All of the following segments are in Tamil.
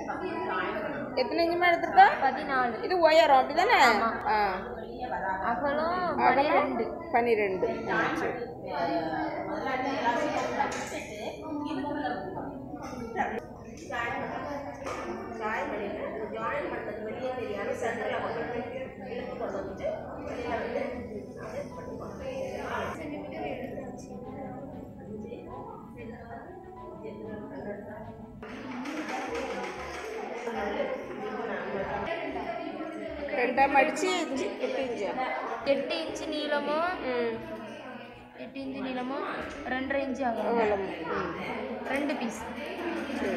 எத்தனை இன்ச்சுமா எடுத்திருக்கா பதினாலு இது உயரம் அப்படிதானே ஆ அகலம் அகலம் பன்னிரெண்டு ஆ, சரி ரெண்டா மடிச்சு இஞ்சி எட்டு இஞ்சா எட்டு இன்ச்சு நீளமும் ம் எட்டு இன்ச்சு நீளமும் ரெண்டரை இன்ச்சு அகலம் அகலம் ம் ரெண்டு பீஸ் சரி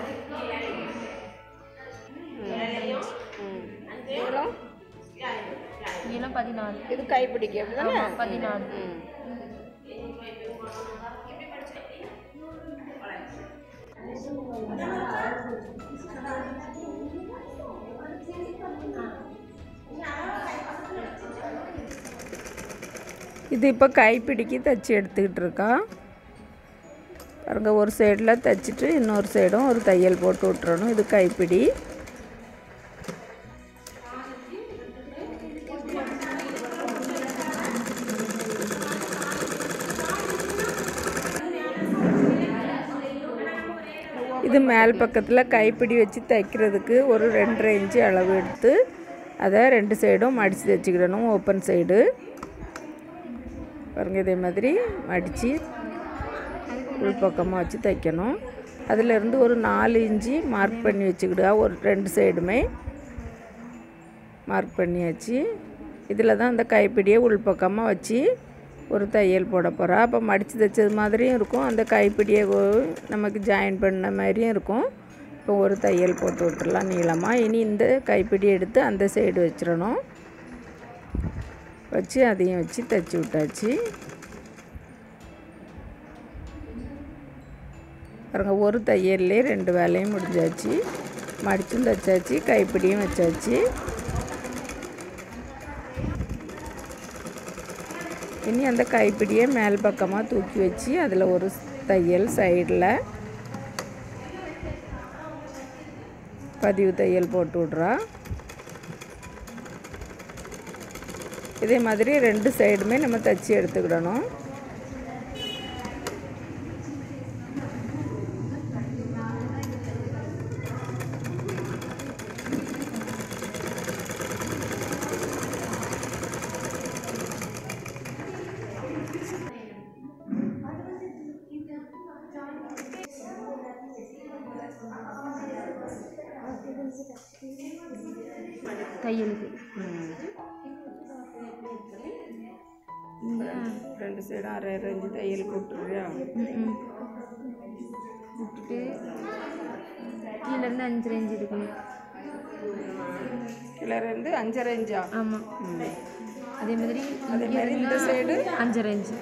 ம் நீளம் நீளம் பதினாலு இது கைப்பிடிக்கு அப்படிதானே ஆமா, பதினாலு. ம் இது இப்போ கைப்பிடிக்கு தச்சு எடுத்துக்கிட்டு இருக்கா பாருங்க ஒரு சைடில் தைச்சிட்டு இன்னொரு சைடும் ஒரு தையல் போட்டு விட்டுறணும் இது கைப்பிடி இது மேல் பக்கத்தில் கைப்பிடி வச்சு தைக்கிறதுக்கு ஒரு ரெண்டரை இன்ச்சு அளவு எடுத்து அதை ரெண்டு சைடும் மடித்து தைச்சிக்கிடணும் ஓப்பன் சைடு பாருங்க இதே மாதிரி மடித்து உள்பக்கமாக வச்சு தைக்கணும் அதிலிருந்து ஒரு நாலு இன்ச்சு மார்க் பண்ணி வச்சுக்கிடுக ஒரு ரெண்டு சைடுமே மார்க் பண்ணியாச்சு இதில் தான் இந்த கைப்பிடியை உள்பக்கமாக வச்சு ஒரு தையல் போட போகிறா அப்போ மடித்து தைச்சது மாதிரியும் இருக்கும் அந்த கைப்பிடியை கொ- நமக்கு ஜாயின் பண்ண மாதிரியும் இருக்கும் இப்போ ஒரு தையல் போட்டு விட்டுறலாம் நீளமாக இனி இந்த கைப்பிடி எடுத்து அந்த சைடு வச்சிடணும் வச்சு அதையும் வச்சு தைச்சி விட்டாச்சு பாருங்க ஒரு தையல்லே ரெண்டு வேலையும் முடிஞ்சாச்சு மடிச்சும் தைச்சாச்சு கைப்பிடியும் வச்சாச்சு இனி அந்த கைப்பிடியை மேல் பக்கமாக தூக்கி வச்சு அதில் ஒரு தையல் சைடில் பதிவு தையல் போட்டு விட்றா இதே மாதிரி ரெண்டு சைடுமே நம்ம தச்சு எடுத்துக்கிடணும் தையலுக்கு ரெண்டு சைடும் அரை அரை இன்ச்சு தையல் போட்டுருவியா ம். விட்டுட்டு கீழேருந்து அஞ்சு ரேஞ்சு எடுக்கணும் கீழே இருந்து அஞ்சரை இன்ச்சா ஆமாம் ம். அதே மாதிரி அதே மாதிரி இந்த சைடு அஞ்சு ரேஞ்சு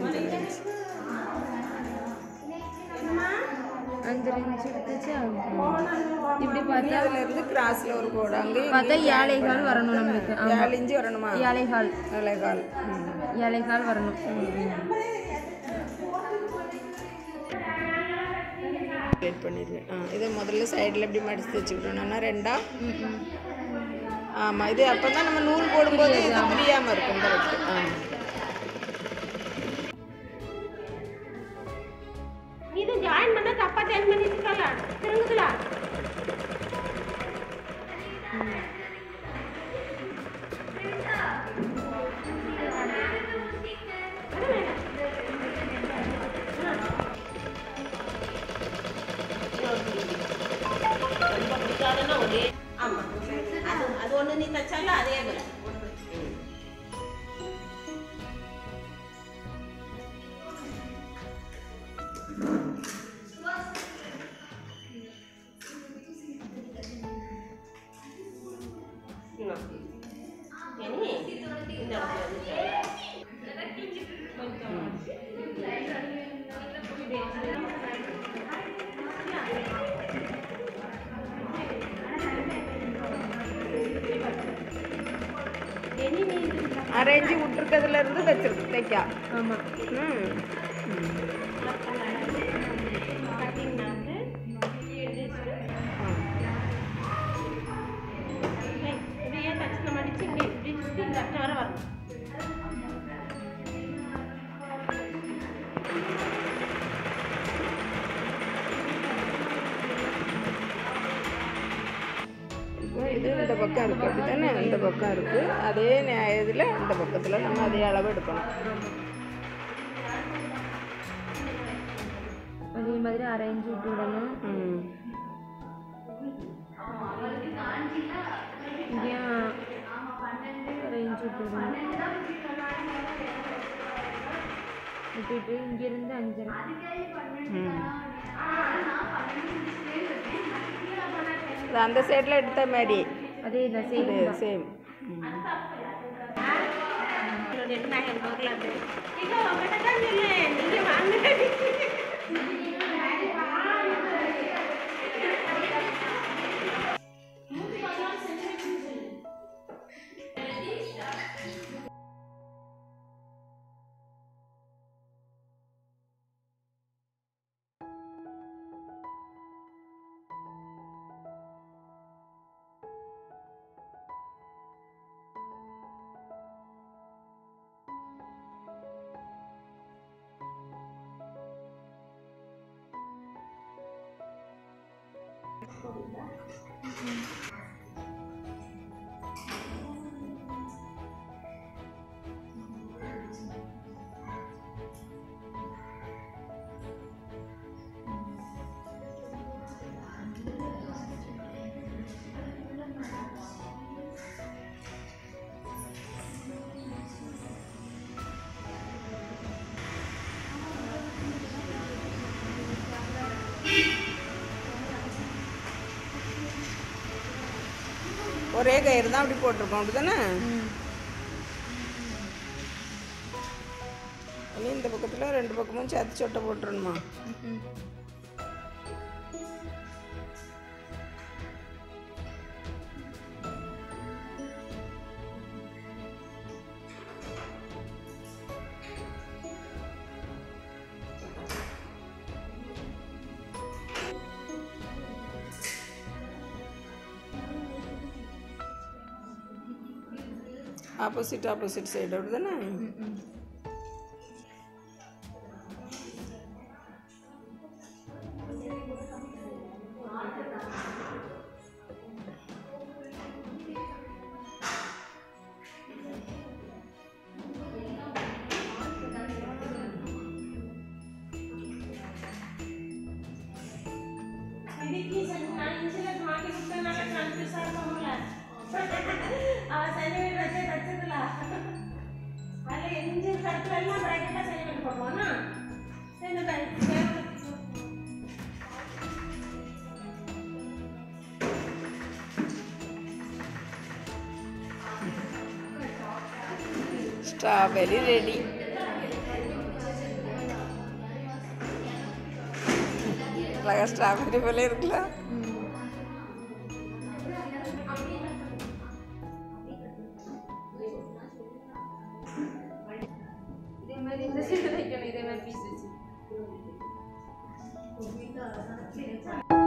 அஞ்சு ரேஞ்சு எடுத்துச்சு இப்படி பார்த்தா அதுல இருந்து கிராஸ்ல ஒரு கோடு அங்கே பார்த்தா ஏழைகால் வரணும் நம்மளுக்கு ஆமா. ஏழு இன்ச்சு வரணுமா ஏழைகால் ஏழைகால் ம். ஏழைகால் வரணும் வெயிட் பண்ணிடுவேன் ஆ இதை முதல்ல சைடில் இப்படி மடித்து வச்சுக்கிட்டோம்னா ரெண்டா ம், ம். ஆமாம் இது அப்போ தான் நம்ம நூல் போடும்போது இது புரியாமல் இருக்கும் கரெக்ட் ஆ இது ஜாயின் பண்ணா தப்பா ஜாயின் பண்ணிருக்கல திருங்குதுல ஆமா அது அது ஒண்ணு நீ தச்சாலும் அதே வரும் இனி இந்த இடத்துல வந்து இனி நீ இது அரை இன்ச்சு விட்டுருக்கிறதுல இருந்து தைச்சிருக்கு தைக்கா ஆமாம் ம் கட்டிங் வந்து இது இந்த பக்கம் இருக்குது அப்படி தானே இந்த பக்கம் இருக்குது அதே இதில் இந்த பக்கத்தில் நம்ம அதே அளவு எடுக்கணும் அதே மாதிரி அரை இன்ச்சு விட்டு விடணும் ம் இங்கேயும் அரை இன்ச்சு விட்டு விடணும் விட்டுட்டு இங்கேருந்து அஞ்சரை ம் இது அந்த சைடில் எடுத்த மாதிரி அதே தான் சேம் இது சேம் நான் என் பார்க்கலாம் இல்லை உங்கள்கிட்ட தான் இல்லை நீங்கள் வாங்க ஒரே கயிறு தான் அப்படி போட்டிருக்கோம் அப்படி தானே இனி இந்த பக்கத்தில் ரெண்டு பக்கமும் சேர்த்து சொட்டை போட்டுருணுமா ஆப்போசிட் ஆப்போசிட் சைடு அப்படி தானே ಇದಕ್ಕೆ ಸ್ವಲ್ಪ ನಾನು ಇನ್ಸುಲೆನ್ಸ್ ಮಾಡಿ ಬಿಟ್ಟನಲ್ಲ ಕನ್ಫ್ಯೂಸ್ ಆಗ್ತಾವಲ್ಲ ಅವ ಸನಿ ರಜೆ ಕಟ್ಸಿದ್ರಲ್ಲ ಅಲ್ಲಿ ಇಂಜಿನ್ ಕಟ್ಟಲೆಲ್ಲ ಬ್ರಾಕೆಟ್ ಸನಿ ಕಟ್ಕೊಬೋಣ ಏನು ஸ்ட்ராபெரி ரெடி அழகா ஸ்ட்ராபெரி போல இருக்குல்ல இதே மாதிரி இந்த சைடு வைக்கணும் இதே மாதிரி பீஸ் வச்சு